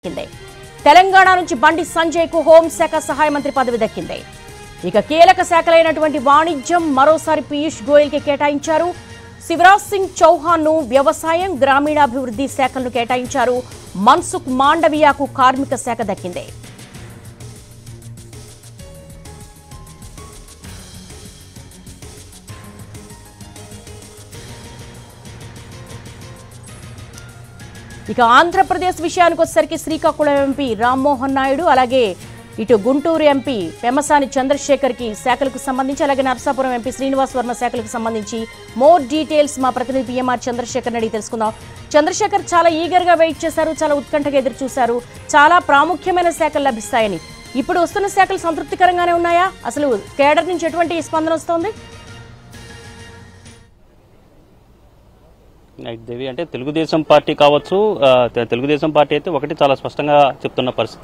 దక్కింది తెలంగాణ నుంచి బండి సంజయ్ కు హోంశాఖ సహాయ మంత్రి పదవి దక్కింది ఇక కీలక శాఖలైనటువంటి వాణిజ్యం మరోసారి పీయూష్ గోయల్ కి కేటాయించారు శివరాజ్ సింగ్ చౌహాన్ ను వ్యవసాయం గ్రామీణాభివృద్ధి శాఖలను కేటాయించారు మన్సుఖ్ మాండవియాకు కార్మిక శాఖ దక్కింది ఇక ఆంధ్రప్రదేశ్ విషయానికి వచ్చేసరికి శ్రీకాకుళం ఎంపీ రామ్మోహన్ నాయుడు అలాగే ఇటు గుంటూరు ఎంపీ పెమసాని చంద్రశేఖర్ కి శాఖలకు సంబంధించి అలాగే నరసాపురం ఎంపీ శ్రీనివాస్ వర్మ శాఖలకు సంబంధించి మోర్ డీటెయిల్స్ మా ప్రతినిధి పిఎంఆర్ చంద్రశేఖర్ అడిగి తెలుసుకుందాం చంద్రశేఖర్ చాలా ఈగర్ గా వెయిట్ చేశారు చాలా ఉత్కంఠగా ఎదురు చూశారు చాలా ప్రాముఖ్యమైన శాఖలు లభిస్తాయని ఇప్పుడు వస్తున్న శాఖలు సంతృప్తికరంగానే ఉన్నాయా అసలు కేడర్ నుంచి ఎటువంటి స్పందన వస్తోంది రైట్ దేవి అంటే తెలుగుదేశం పార్టీ కావచ్చు ఆ, తె- తెలుగుదేశం పార్టీ అయితే ఒకటి చాలా స్పష్టంగా చెప్తున్న పరిస్థితి